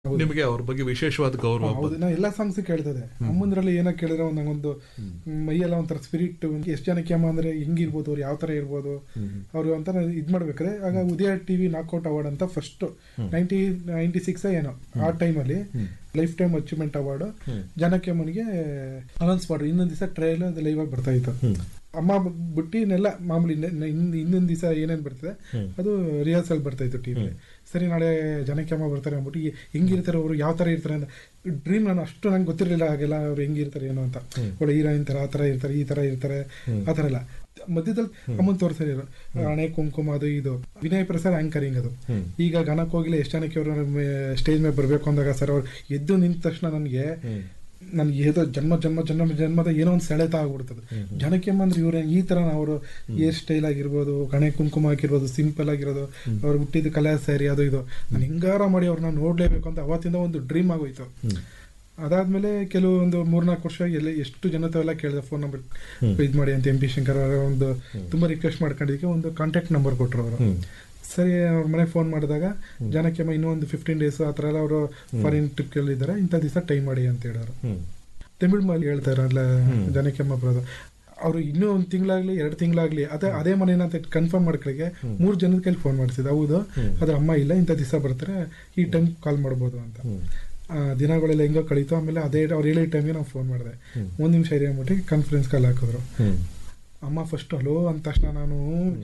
ನಿಮಗೆ ಅವ್ರ ಬಗ್ಗೆ ವಿಶೇಷವಾದ ಗೌರವ ಹೌದು ನಾ ಎಲ್ಲಾ ಸಾಂಗ್ಸ್ ಕೇಳ್ತದೆ ಅಮ್ಮಂದ್ರಲ್ಲಿ ಏನೋ ಕೇಳಿದ್ರೆ ಒಂದ್ ನಂಗೊಂದು ಮೈಯೆಲ್ಲ ಒಂಥರ ಸ್ಪಿರಿಟ್ ಎಷ್ಟು ಜನಕ್ಕೆ ಅಮ್ಮ ಅಂದ್ರೆ ಹೆಂಗಿರ್ಬೋದು ಅವ್ರು ಯಾವ ತರ ಇರ್ಬೋದು ಅವ್ರು ಅಂತ ನಾನ್ ಇದ್ ಮಾಡ್ಬೇಕಾದ್ರೆ ಆಗ ಉದಯ ಟಿವಿ ನಾಕ್ಔಟ್ ಅವಾರ್ಡ್ ಅಂತ ಫಸ್ಟ್ ನೈನ್ಟಿ ನೈನ್ಟಿ ಸಿಕ್ಸ್ ಏನೋ ಆ ಟೈಮಲ್ಲಿ ಲೈಫ್ ಟೈಮ್ ಅಚೀವ್ಮೆಂಟ್ ಅವಾರ್ಡ್ ಜನಕ್ಕೆ ಮನಿಗೆ ಅನೌನ್ಸ್ ಮಾಡ್ರು ಇನ್ನೊಂದ್ ದಿವಸ ಟ್ರೈಲ್ ಅದು ಲೈವ್ ಆಗಿ ಬರ್ತಾ ಇತ್ತು ಅಮ್ಮ ಬಿಟ್ಟಿನೆಲ್ಲ ಮಾಮೂಲಿ ಇನ್ನೊಂದ್ ದಿವಸ ಏನೇನ್ ಬರ್ತದೆ ಅದು ರಿಹರ್ಸಲ್ ಬರ್ತಾ ಇತ್ತು ಟಿವಿ ಸರಿ ನಾಳೆ ಜನಕ್ಕೆ ಅಮ್ಮ ಬರ್ತಾರೆ ಅಂದ್ಬಿಟ್ಟು ಈ- ಹೆಂಗಿರ್ತಾರೆ ಅವರು ಯಾವ ತರ ಇರ್ತಾರೆ ಅಂತ ಡ್ರೀಮ್ ನಾನು ಅಷ್ಟು ನಂಗೆ ಗೊತ್ತಿರಲಿಲ್ಲ ಹಾಗೆಲ್ಲ ಅವ್ರು ಹೆಂಗಿರ್ತಾರೆ ಏನೋ ಅಂತ ಒಳ್ಳೆ ಹೀರೋಯಿನ್ ತರ ಆ ತರ ಇರ್ತಾರೆ ಈ ತರ ಇರ್ತಾರೆ ಆ ತರ ಎಲ್ಲ ಮಧ್ಯದಲ್ಲಿ ಅಮ್ಮನ್ ತೋರಿಸಿರೋ ಹಣೆ ಕುಂಕುಮ ಅದು ಇದು ವಿನಯ್ ಪ್ರಸಾದ್ ಆಂಕರಿಂಗ್ ಅದು ಈಗ ಗಣಕ್ ಹೋಗಿಲ್ಲ ಎಷ್ಟು ಜನಕ್ಕೆ ಅವರು ಸ್ಟೇಜ್ ಮೇಲೆ ಬರ್ಬೇಕು ಅಂದಾಗ ಸರ್ ಅವ್ರು ಎದ್ದು ನಿಂತ ತಕ್ಷಣ ನನಗೆ ನನ್ಗೆ ಏದೋ ಜನ್ಮ ಜನ್ಮ ಜನ್ಮ ಜನ್ಮದ ಏನೋ ಒಂದು ಸೆಳೆತ ಆಗ್ಬಿಡ್ತದೆ ಜನಕ್ಕೆ ಅಂದ್ರೆ ಇವ್ರ ಈ ತರ ಅವರು ಹೇರ್ ಸ್ಟೈಲ್ ಆಗಿರ್ಬೋದು ಕಣೆ ಕುಂಕುಮ ಹಾಕಿರ್ಬೋದು ಸಿಂಪಲ್ ಆಗಿರೋದು ಅವ್ರು ಹುಟ್ಟಿದ ಕಲಾ ಸ್ಯಾರಿ ಅದು ಇದು ನಾನು ಹಿಂಗಾರ ಮಾಡಿ ಅವ್ರನ್ನ ನೋಡ್ಲೇಬೇಕು ಅಂತ ಅವತ್ತಿಂದ ಒಂದು ಡ್ರೀಮ್ ಆಗೋಯ್ತು ಅದಾದ್ಮೇಲೆ ಕೆಲವೊಂದು ಮೂರ್ನಾಲ್ಕು ವರ್ಷ ಎಲ್ಲ ಎಷ್ಟು ಜನತೆ ಎಲ್ಲ ಕೇಳಿದೆ ಫೋನ್ ನಂಬರ್ ಇದು ಮಾಡಿ ಅಂತ ಎಂ ಪಿ ಶಂಕರ್ ಅವರ ಒಂದು ತುಂಬಾ ರಿಕ್ವೆಸ್ಟ್ ಮಾಡ್ಕೊಂಡಿದ್ದಕ್ಕೆ ಒಂದು ಕಾಂಟ್ಯಾಕ್ಟ್ ನಂಬರ್ ಕೊಟ್ಟರು ಅವರು ಸರಿ ಅವ್ರ ಮನೆಗೆ ಫೋನ್ ಮಾಡಿದಾಗ ಜನಕ್ಕೆ ಇನ್ನೂ ಒಂದು ಫಿಫ್ಟೀನ್ ಡೇಸ್ ಆ ಥರ ಎಲ್ಲ ಅವರು ಫಾರಿನ್ ಟ್ರಿಪ್ ಇದ್ದಾರೆ ಇಂಥ ದಿವಸ ಟೈಮ್ ಮಾಡಿ ಅಂತ ಹೇಳೋರು ತಮಿಳ್ ಮೇಲೆ ಹೇಳ್ತಾರೆ ಅಲ್ಲ ಜನಕ್ಕೆಮ್ಮ ಬರೋದು ಅವರು ಇನ್ನೂ ಒಂದು ತಿಂಗಳಾಗ್ಲಿ ಎರಡು ತಿಂಗಳಾಗ್ಲಿ ಅದೇ ಅದೇ ಮನೇನ ಅಂತ ಕನ್ಫರ್ಮ್ ಮಾಡ್ಕೊಳಿಗೆ ಮೂರು ಜನದ ಕೈಲಿ ಫೋನ್ ಮಾಡಿಸಿದ ಹೌದು ಅದ್ರ ಅಮ್ಮ ಇಲ್ಲ ಇಂಥ ದಿವಸ ಬರ್ತಾರೆ ಈ ಟೈಮ್ ಕಾಲ್ ಮಾಡ್ಬೋದು ಅಂತ ಆ, ದಿನಗಳೆಲ್ಲ ಹೆಂಗೋ ಕಳೀತು ಆಮೇಲೆ ಅದೇ ಅವ್ರು ಹೇಳಿದ ಟೈಮ್ಗೆ ನಾವು ಫೋನ್ ಮಾಡಿದೆ ಒಂದ್ ನಿಮಿಷ ಇರಿ ಅಂದ್ಬಿಟ್ಟು ಕಾನ್ಫರೆನ್ಸ್ ಕಾಲ್ ಹಾಕಿದ್ರು ಅಮ್ಮ ಫಸ್ಟ್ ಹಲೋ ಅಂದ ತಕ್ಷಣ ನಾನು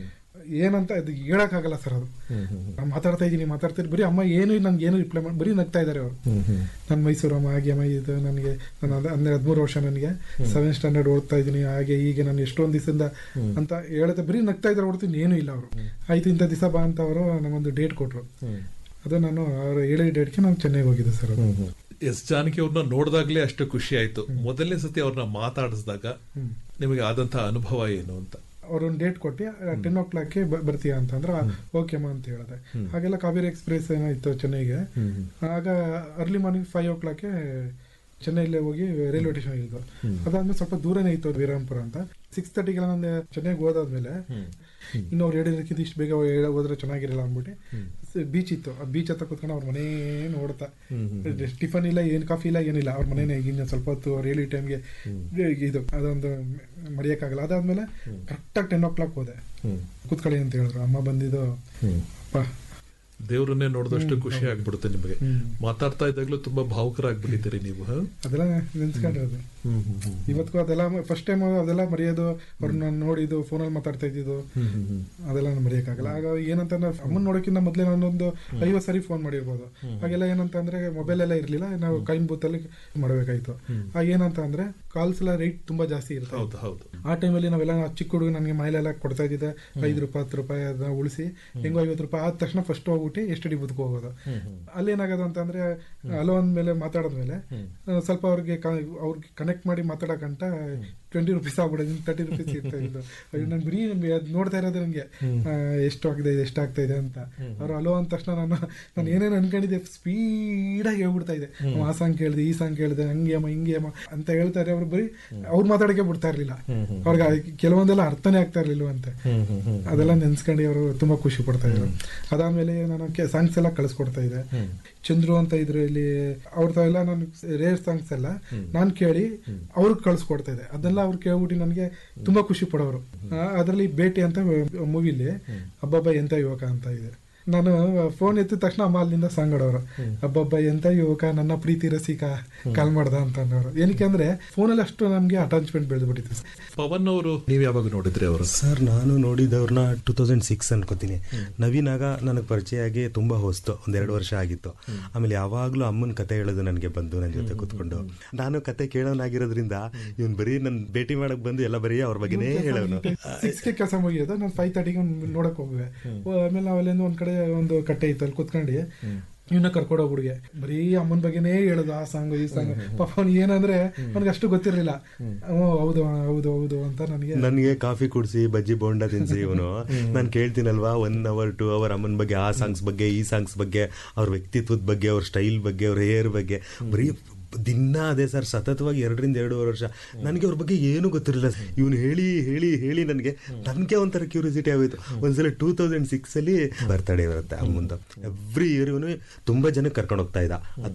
ಏನಂತ ಅದು ಹೇಳಕ್ಕಾಗಲ್ಲ ಸರ್ ಅದು ನಾನು ಮಾತಾಡ್ತಾ ಇದ್ದೀನಿ ಮಾತಾಡ್ತೀನಿ ಬರೀ ಅಮ್ಮ ಏನು ನನ್ಗೆ ಏನು ರಿಪ್ಲೈ ಮಾಡಿ ಬರೀ ನಗ್ತಾ ಇದ್ದಾರೆ ಅವರು ನಾನು ಮೈಸೂರು ಅಮ್ಮ ಹಾಗೆ ಅಮ್ಮ ಇದು ನನಗೆ ನಾನು ಅದ ಅಂದ್ರೆ ಹದಿಮೂರು ವರ್ಷ ನನಗೆ ಸೆವೆನ್ ಸ್ಟ್ಯಾಂಡರ್ಡ್ ಓದ್ತಾ ಇದ್ದೀನಿ ಹಾಗೆ ಹೀಗೆ ನಾನು ಎಷ್ಟೊಂದು ದಿವಸದಿಂದ ಅಂತ ಹೇಳುತ್ತೆ ಬರೀ ನಗ್ತಾ ಇದ್ದಾರೆ ಹೊರತು ಏನೂ ಇಲ್ಲ ಅವರು ಆಯ್ತು ಇಂಥ ದಿವಸ ಬಾ ಅಂತ ಅವರು ನಮಗೊಂದು ಡೇಟ್ ಕೊಟ್ರು ಅದು ನಾನು ಅವ್ರು ಹೇಳಿದ ಡೇಟ್ಗೆ ನಾನು ಚೆನ್ನೈಗೆ ಹೋಗಿದ್ದೆ ಸರ್ ಅದು ಎಸ್ ಜಾನಕಿ ಅವ್ರನ್ನ ನೋಡಿದಾಗ್ಲೇ ಅಷ್ಟು ಖುಷಿ ಆಯ್ತು ಮೊದಲನೇ ಸತಿ ಅವ್ರನ್ನ ಮಾತಾಡಿಸಿದಾಗ ನಿಮಗೆ ಆದಂತಹ ಅನುಭವ ಏನು ಅಂತ ಅವ್ರೊಂದು ಡೇಟ್ ಕೊಟ್ಟು ಟೆನ್ ಓ ಕ್ಲಾಕ್ಗೆ ಬರ್ತೀಯಾ ಅಂತಂದ್ರೆ ಓಕೆ ಅಮ್ಮ ಅಂತ ಹೇಳಿದೆ ಹಾಗೆಲ್ಲ ಕಾವೇರಿ ಎಕ್ಸ್ಪ್ರೆಸ್ ಏನೋ ಇತ್ತು ಚೆನ್ನೈಗೆ ಆಗ ಅರ್ಲಿ ಮಾರ್ನಿಂಗ್ ಫೈವ್ ಓ ಕ್ಲಾಕ್ಗೆ ಚೆನ್ನೈಲೇ ಹೋಗಿ ರೈಲ್ವೆ ಸ್ಟೇಷನ್ ಇದ್ದು ಅದಾದ್ಮೇಲೆ ಸ್ವಲ್ಪ ದೂರನೇ ಇತ್ತು ಅದು ವೀರಾಂಪುರ ಅಂತ ಸಿಕ್ಸ್ ತರ್ಟಿಗೆಲ್ಲ ನಾನು ಚೆನ್ನೈಗೆ ಹೋದಾದ್ಮೇಲೆ ಇನ್ನು ಅವ್ರು ಹೇಳಿದಕ್ಕಿಂತ ಇಷ್ಟು ಬೇಗ ಹೇಳ ಹೋದ್ರೆ ಚೆನ್ನಾಗಿರಲ್ಲ ಅಂದ್ಬಿಟ್ಟು ಬೀಚ್ ಇತ್ತು ಆ ಬೀಚ್ ಹತ್ರ ಕುತ್ಕೊಂಡು ಅವ್ರ ಮನೇ ನೋಡ್ತಾ ಟಿಫನ್ ಇಲ್ಲ ಏನ್ ಕಾಫಿ ಇಲ್ಲ ಏನಿಲ್ಲ ಅವ್ರ ಮನೇನೆ ಇನ್ನು ಸ್ವಲ್ಪ ಹೊತ್ತು ಅವ್ರು ಹೇಳಿ ಟೈಮ್ಗೆ ಇದು ಅದೊಂದು ಮರೆಯಕ್ಕಾಗಲ್ಲ ಅದಾದ್ಮೇಲೆ ಕರೆಕ್ಟಾಗಿ ಟೆನ್ ಓ ಕ್ಲಾಕ್ ಹೋದೆ ಕೂತ್ಕೊಳ್ಳಿ ಅಂತ ಹೇಳಿದ್ರು ಅಮ್ಮ ಬಂದಿದ್ದು ಅಪ್ಪ ದೇವ್ರನ್ನೇ ನೋಡಿದಷ್ಟು ಖುಷಿ ಆಗ್ಬಿಡುತ್ತೆ ನಿಮಗೆ ಮಾತಾಡ್ತಾ ಇದ್ದಾಗ್ಲೂ ತುಂಬಾ ಭಾವುಕರಾಗ್ಬಿಟ್ಟಿದ್ದೀರಿ ನೀವು ಹ? ಅದೆಲ್ಲ ನೆನ್ಸ್ಕೊಂಡಿರೋದು ಹ್ಮ್ ಹ್ಮ್ ಹ್ಮ್. ಇವತ್ತು ಅದೆಲ್ಲ ಫಸ್ಟ್ ಟೈಮ್ ಅದೆಲ್ಲ ಮರೆಯೋದು ಅವ್ರನ್ನ ನೋಡಿದ್ದು ಫೋನಲ್ಲಿ ಮಾತಾಡ್ತಾ ಇದ್ದಿದ್ದು ಹ್ಮ್ ಹ್ಮ್ ಹ್ಮ್. ಅದೆಲ್ಲ ನಾನು ಮರೆಯಕ್ಕಾಗಲ್ಲ ಆಗ ಏನಂತ ಅಮ್ಮನ್ ನೋಡೋಕ್ಕಿಂತ ಮೊದಲೇ ನಾನೊಂದು ಐವತ್ತು ಸರಿ ಫೋನ್ ಮಾಡಿರ್ಬೋದು ಹಾಗೆಲ್ಲ ಏನಂತ ಅಂದ್ರೆ ಮೊಬೈಲ್ ಎಲ್ಲ ಇರ್ಲಿಲ್ಲ ನಾವು ಕೈನ್ ಬೂತ್ ಅಲ್ಲಿ ಮಾಡಬೇಕಾಯ್ತು ಆಗ ಏನಂತ ಅಂದ್ರೆ ಕಾಲ್ಸ್ ಎಲ್ಲ ರೇಟ್ ತುಂಬಾ ಜಾಸ್ತಿ ಇರುತ್ತೆ ಹೌದು ಹೌದು ಆ ಟೈಮಲ್ಲಿ ನಾವೆಲ್ಲ ನಾವು ಚಿಕ್ಕ ಹುಡುಗ ನನಗೆ ಮೈಲೆಲ್ಲ ಕೊಡ್ತಾ ಇದ್ದಿದ್ದೆ ಐದು ರೂಪಾಯಿ ಹತ್ತು ರೂಪಾಯಿ ಅದನ್ನ ಉಳಿಸಿ ಹೆಂಗೋ ಐವತ್ತು ರೂಪಾಯಿ ಆದ ತಕ್ಷಣ ಫಸ್ಟ್ ಹೋಗ್ಬಿಟ್ಟು ಎಷ್ಟು ಡಿ ಬದುಕು ಹೋಗೋದು ಅಲ್ಲಿ ಏನಾಗೋದು ಅಂತಂದ್ರೆ ಅಲೋ ಅಂದ್ಮೇಲೆ ಮಾತಾಡಿದ್ಮೇಲೆ ಆ, ಸ್ವಲ್ಪ ಅವ್ರಿಗೆ ಕ- ಅವ್ರಿಗೆ ಕನೆಕ್ಟ್ ಮಾಡಿ ಮಾತಾಡಕಂಟ ಟ್ವೆಂಟಿ ರುಪೀಸ್ ಆಗ್ಬಿಡೋದು ತರ್ಟಿ ರುಪೀಸ್ ಇರ್ತಾ ಇದ್ದು ನಾನು ಬರೀ ನಮ್ಗೆ ಅದ್ ನೋಡ್ತಾ ಇರೋದು ನನಗೆ ಎಷ್ಟು ಆಗ್ತಾ ಇದೆ ಎಷ್ಟು ಆಗ್ತಾ ಇದೆ ಅಂತ ಅವ್ರು ಅಲೋ ಅಂದ ತಕ್ಷಣ ನಾನು ನಾನು ಏನೇನು ಅನ್ಕೊಂಡಿದ್ದೆ ಸ್ಪೀಡಾಗಿ ಹೇಳ್ಬಿಡ್ತಾ ಇದೆ ಅವ ಆ ಸಾಂಗ್ ಕೇಳಿದೆ ಈ ಸಾಂಗ್ ಕೇಳಿದೆ ಹಂಗೆ ಅಮ್ಮ ಹಿಂಗೆ ಅಮ್ಮ ಅಂತ ಹೇಳ್ತಾರೆ ಅವ್ರು ಬರೀ ಅವ್ರು ಮಾತಾಡಕ್ಕೆ ಬಿಡ್ತಾ ಇರ್ಲಿಲ್ಲ ಅವ್ರಿಗೆ ಆ ಕೆಲವೊಂದೆಲ್ಲ ಅರ್ಥನೇ ಆಗ್ತಾ ಇರ್ಲಿಲ್ಲ ಅಂತೆ ಅದೆಲ್ಲ ನೆನ್ಸ್ಕೊಂಡು ಅವರು ತುಂಬಾ ಖುಷಿ ಪಡ್ತಾ ಇದ್ರು ಅದಾದ್ಮೇಲೆ ನಾನು ಸಾಂಗ್ಸ್ ಎಲ್ಲ ಕಳಿಸ್ಕೊಡ್ತಾ ಇದ್ದೆ ಚಂದ್ರು ಅಂತ ಇದ್ರು ಇಲ್ಲಿ ಅವ್ರದ್ದು ಎಲ್ಲ ನಾನು ರೇರ್ ಸಾಂಗ್ಸ್ ಎಲ್ಲ ನಾನ್ ಕೇಳಿ ಅವ್ರಿಗೆ ಕಳಿಸ್ಕೊಡ್ತಾ ಇದ್ದೆ ಅದೆಲ್ಲ ಅವ್ರು ಕೇಳ್ಬಿಟ್ಟು ನನಗೆ ತುಂಬಾ ಖುಷಿ ಪಡೋರು ಅದರಲ್ಲಿ ಭೇಟಿ ಅಂತ ಮೂವಿಲಿ ಅಬ್ಬಬ್ಬ ಎಂತ ಯುವಕ ಅಂತ ಇದೆ ನಾನು ಫೋನ್ ಎತ್ತಿದ ತಕ್ಷಣ ಅಮ್ಮ ಅಲ್ಲಿಂದ ಸಾಂಗ್ ಆಡೋರು ಅಬ್ಬಬ್ಬ ಎಂತ ಯುವಕ ನನ್ನ ಪ್ರೀತಿ ರಸಿಕ ಕಾಲ್ ಮಾಡ್ದ ಅಂತ ಅನ್ನೋರು ಏನಕ್ಕೆ ಅಂದ್ರೆ ಫೋನಲ್ಲಿ ಅಷ್ಟು ನಮ್ಗೆ ಅಟ್ಯಾಚ್ಮೆಂಟ್ ಬೆಳೆದ್ಬಿಟ್ಟಿತ್ತು ಪವನ್ ಅವರು ನೀವ್ ಯಾವಾಗ ನೋಡಿದ್ರಿ ಅವರು ಸರ್ ನಾನು ನೋಡಿದವ್ರನ್ನ ಟೂ ತೌಸಂಡ್ ಸಿಕ್ಸ್ ಅನ್ಕೋತೀನಿ ನವೀನಾಗ ನನಗೆ ಪರಿಚಯ ಆಗಿ ತುಂಬಾ ಹೊಸ್ತು ಒಂದೆರಡು ವರ್ಷ ಆಗಿತ್ತು ಆಮೇಲೆ ಯಾವಾಗಲೂ ಅಮ್ಮನ ಕತೆ ಹೇಳೋದು ನನಗೆ ಬಂದು ನನ್ನ ಜೊತೆ ಕೂತ್ಕೊಂಡು ನಾನು ಕತೆ ಕೇಳೋನಾಗಿರೋದ್ರಿಂದ ಇವನ್ ಬರೀ ನನ್ ಭೇಟಿ ಮಾಡಕ್ ಬಂದು ಎಲ್ಲ ಬರೀ ಅವ್ರ ಬಗ್ಗೆನೇ ಹೇಳೋನು ಸಿಕ್ಸ್ಗೆ ಕೆಲಸ ಮುಗಿಯೋದು ನಾನು ಫೈವ್ ತರ್ಟಿಗೆ ನೋಡಕ್ ಹೋಗುವೆ ಆಮೇಲೆ ನಾವಲ್ಲಿಂದ ಒಂದ್ ಕಡೆ ಒಂದು ಕಟ್ಟೆ ಇತ್ತು ಅಲ್ಲಿ ಕುತ್ಕೊಂಡು ಇವನ್ನ ಕರ್ಕೊಂಡು ಹುಡುಗೆ ಬರೀ ಅಮ್ಮನ ಬಗ್ಗೆನೇ ಹೇಳೋದು ಆ ಸಾಂಗ್ ಈ ಸಾಂಗ್ ಪಾಪ ಅವ್ನು ಏನಂದ್ರೆ ಅವ್ನಿಗೆ ಅಷ್ಟು ಗೊತ್ತಿರಲಿಲ್ಲ ಹೌದು ಹೌದು ಹೌದು ಅಂತ ನನಗೆ ನನಗೆ ಕಾಫಿ ಕುಡಿಸಿ ಬಜ್ಜಿ ಬೋಂಡ ತಿನ್ಸಿ ಇವನು ನಾನು ಕೇಳ್ತೀನಲ್ವಾ ಒನ್ ಅವರ್ ಟೂ ಅವರ್ ಅಮ್ಮನ ಬಗ್ಗೆ ಆ ಸಾಂಗ್ಸ್ ಬಗ್ಗೆ ಈ ಸಾಂಗ್ಸ್ ಬಗ್ಗೆ ಅವ್ರ ವ್ಯಕ್ತಿತ್ವದ ಬಗ್ಗೆ ಅವ್ರ ಸ್ಟೈಲ್ ಬಗ್ಗೆ ಅವ್ರ ಹೇರ್ ಬಗ್ಗೆ ಬರೀ ದಿನ ಅದೇ ಸರ್ ಸತತವಾಗಿ ಎರಡರಿಂದ ಎರಡೂವರೆ ವರ್ಷ ನನಗೆ ಅವ್ರ ಬಗ್ಗೆ ಏನೂ ಗೊತ್ತಿರಲಿಲ್ಲ ಇವನು ಹೇಳಿ ಹೇಳಿ ಹೇಳಿ ನನಗೆ ನನಗೆ ಒಂಥರ ಕ್ಯೂರಿಯಾಸಿಟಿ ಆಗೋಯ್ತು ಒಂದ್ಸಲ ಟೂ ತೌಸಂಡ್ ಸಿಕ್ಸ್ ಅಲ್ಲಿ ಬರ್ತಡೇ ಬರುತ್ತೆ ಅಮ್ಮಂದು ಎವ್ರಿ ಇಯರ್ ಇವನು ತುಂಬಾ ಜನಕ್ಕೆ ಕರ್ಕೊಂಡು ಹೋಗ್ತಾ ಇದ್ದ